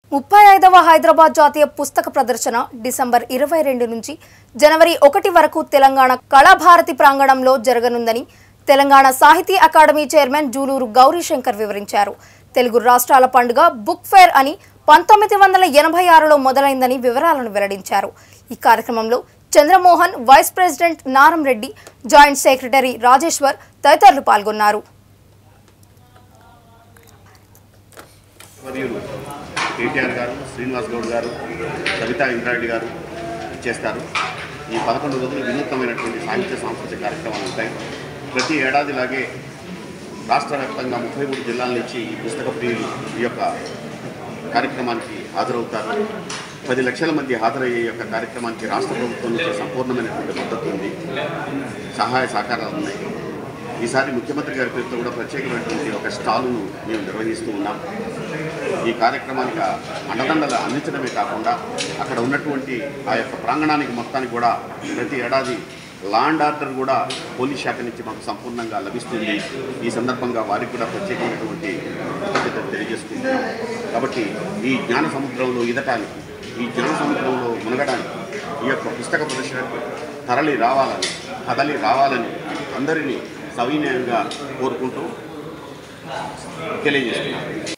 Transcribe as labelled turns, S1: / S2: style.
S1: ముప్పై ఐదవ హైదరాబాద్ జాతీయ పుస్తక ప్రదర్శన డిసెంబర్ ఇరవై రెండు నుంచి జనవరి ఒకటి వరకు తెలంగాణ కళాభారతి ప్రాంగణంలో జరగనుందని తెలంగాణ సాహితీ అకాడమీ చైర్మన్ జూలూరు గౌరీశంకర్ వివరించారు తెలుగు రాష్ట్రాల పండుగ బుక్ ఫేర్ అని పంతొమ్మిది వందల ఎనభై ఆరులో మొదలైందని వివరాలను వెల్లడించారు ఈ కార్యక్రమంలో Chandramohan vice president Naram Reddy joint secretary Rajeshwar తదితరులు పాల్గొన్నారు
S2: మరియు కేటీఆర్ గారు శ్రీనివాస్ గౌడ్ గారు సవితా ఇంద్రారెడ్డి గారు చేస్తారు ఈ పదకొండు రోజులు వినూత్నమైనటువంటి సాహిత్య సాంస్కృతిక కార్యక్రమాలు ఉంటాయి ప్రతి ఏడాదిలాగే రాష్ట్ర వ్యాప్తంగా ముప్పై మూడు జిల్లాల నుంచి ఈ పుస్తక ప్రియులు ఈ యొక్క కార్యక్రమానికి హాజరవుతారు పది లక్షల మంది హాజరయ్యే యొక్క కార్యక్రమానికి రాష్ట్ర ప్రభుత్వం నుంచి సంపూర్ణమైనటువంటి మద్దతు ఉంది సహాయ సహకారాలు ఉన్నాయి ఈసారి ముఖ్యమంత్రి గారి పేరుతో కూడా ప్రత్యేకమైనటువంటి ఒక స్టాలును మేము నిర్వహిస్తూ ఉన్నాం ఈ కార్యక్రమానికి అండదండలు అందించడమే కాకుండా అక్కడ ఉన్నటువంటి ఆ యొక్క ప్రాంగణానికి మొత్తానికి కూడా ప్రతి ఏడాది లా అండ్ ఆర్డర్ కూడా పోలీస్ శాఖ నుంచి మాకు సంపూర్ణంగా లభిస్తుంది ఈ సందర్భంగా వారికి కూడా ప్రత్యేకమైనటువంటి కృతజ్ఞతలు తెలియజేసుకుంటున్నాం కాబట్టి ఈ జ్ఞాన సముద్రంలో ఈదటానికి ఈ జ్ఞాన సముద్రంలో మునగడానికి ఈ యొక్క పుస్తక ప్రదర్శనకు తరలి రావాలని కదలి రావాలని అందరినీ సవినయంగా కోరుకుంటూ తెలియజేస్తున్నాను